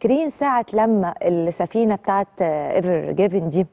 فاكرين ساعه لما السفينه بتاعت ايفر جيفن دي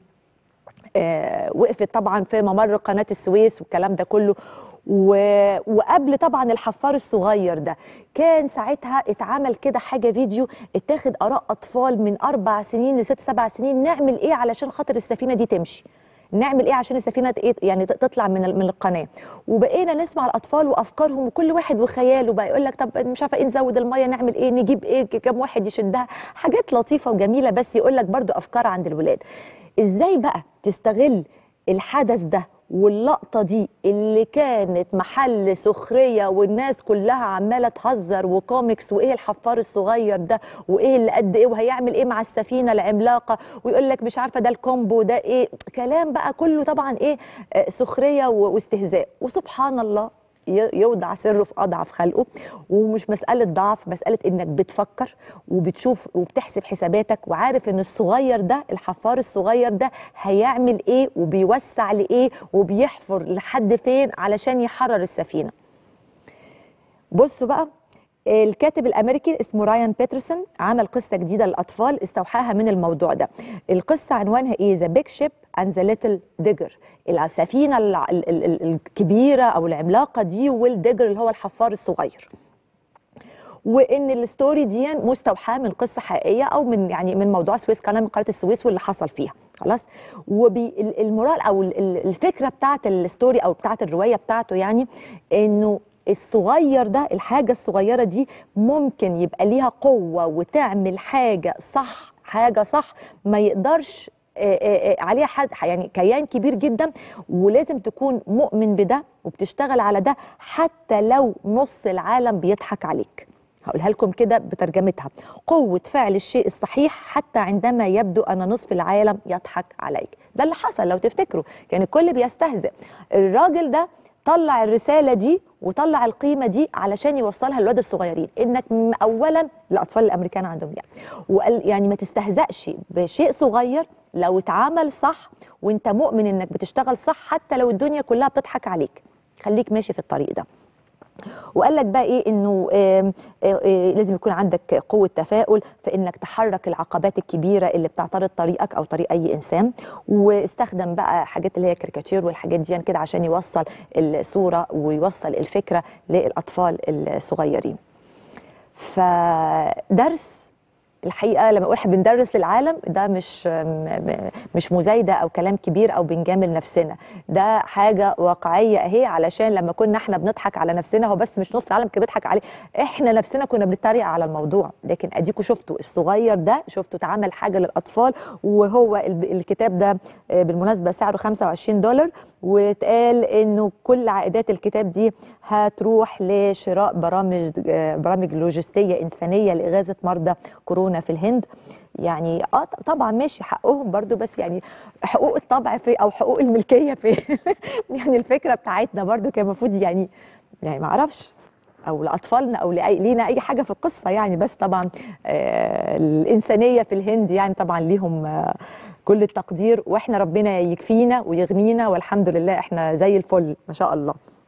آه، وقفت طبعا في ممر قناه السويس والكلام ده كله و... وقبل طبعا الحفار الصغير ده كان ساعتها اتعمل كده حاجه فيديو اتاخد اراء اطفال من اربع سنين لست سبع سنين نعمل ايه علشان خاطر السفينه دي تمشي نعمل ايه عشان السفينه ايه يعني تطلع من ال- من القناه وبقينا نسمع الاطفال وافكارهم وكل واحد وخياله بقى يقول لك طب مش عارفه ايه نزود الميه نعمل ايه نجيب ايه كم واحد يشدها حاجات لطيفه وجميله بس يقول لك برضو افكار عند الولاد ازاي بقى تستغل الحدث ده واللقطة دي اللي كانت محل سخرية والناس كلها عمالة تهزر وكوميكس وإيه الحفار الصغير ده وإيه اللي قد إيه وهيعمل إيه مع السفينة العملاقة ويقول لك مش عارفة ده الكومبو ده إيه كلام بقى كله طبعا إيه آه، سخرية و- واستهزاء وسبحان الله ي- يوضع سره في اضعف خلقه ومش مساله ضعف مساله انك بتفكر وبتشوف وبتحسب حساباتك وعارف ان الصغير ده الحفار الصغير ده هيعمل ايه وبيوسع لايه وبيحفر لحد فين علشان يحرر السفينه بصوا بقى الكاتب الامريكي اسمه رايان بيترسون عمل قصه جديده للاطفال استوحاها من الموضوع ده القصه عنوانها ايه ذا بيج شيب اند ذا ليتل ديجر السفينه الع- ال- ال- ال- الكبيره او العملاقه دي والديجر اللي هو الحفار الصغير وان الستوري دي مستوحاه من قصه حقيقيه او من يعني من موضوع سويس كانال من قناه السويس واللي حصل فيها خلاص والمورال او ال- ال- الفكره بتاعت الستوري او بتاعت الروايه بتاعته يعني انه الصغير ده الحاجه الصغيره دي ممكن يبقى ليها قوه وتعمل حاجه صح حاجه صح ما يقدرش آه، آه، آه، عليها حد يعني كيان كبير جدا ولازم تكون مؤمن بده وبتشتغل على ده حتى لو نص العالم بيضحك عليك هقولها لكم كده بترجمتها قوة فعل الشيء الصحيح حتى عندما يبدو أن نصف العالم يضحك عليك ده اللي حصل لو تفتكروا كان الكل بيستهزئ الراجل ده طلع الرسالة دي وطلع القيمة دي علشان يوصلها للولاد الصغيرين انك م- اولا الاطفال الامريكان عندهم يعني وقال يعني ما تستهزأش بشيء صغير لو اتعمل صح وانت مؤمن انك بتشتغل صح حتى لو الدنيا كلها بتضحك عليك خليك ماشي في الطريق ده وقال لك بقى ايه انه آم، آه، آه، لازم يكون عندك قوه تفاؤل في انك تحرك العقبات الكبيره اللي بتعترض طريقك او طريق اي انسان واستخدم بقى حاجات اللي هي كاريكاتير والحاجات دي يعني كده عشان يوصل الصوره ويوصل الفكره للاطفال الصغيرين فدرس الحقيقه لما اقول احنا بندرس للعالم ده مش م- م- مش مزايده او كلام كبير او بنجامل نفسنا ده حاجه واقعيه اهي علشان لما كنا احنا بنضحك على نفسنا هو بس مش نص العالم كان بيضحك عليه احنا نفسنا كنا بنتريق على الموضوع لكن اديكوا شفتوا الصغير ده شفتوا اتعمل حاجه للاطفال وهو ال- الكتاب ده آه، بالمناسبه سعره 25 دولار واتقال انه كل عائدات الكتاب دي هتروح لشراء برامج آه، برامج لوجستيه انسانيه لاغاثه مرضى كورونا في الهند يعني اه ط- طبعا ماشي حقهم برضو بس يعني حقوق الطبع في او حقوق الملكيه في يعني الفكره بتاعتنا برضو كان المفروض يعني يعني ما اعرفش او لاطفالنا او لأي لينا اي حاجه في القصه يعني بس طبعا آه الانسانيه في الهند يعني طبعا ليهم آه كل التقدير واحنا ربنا يكفينا ويغنينا والحمد لله احنا زي الفل ما شاء الله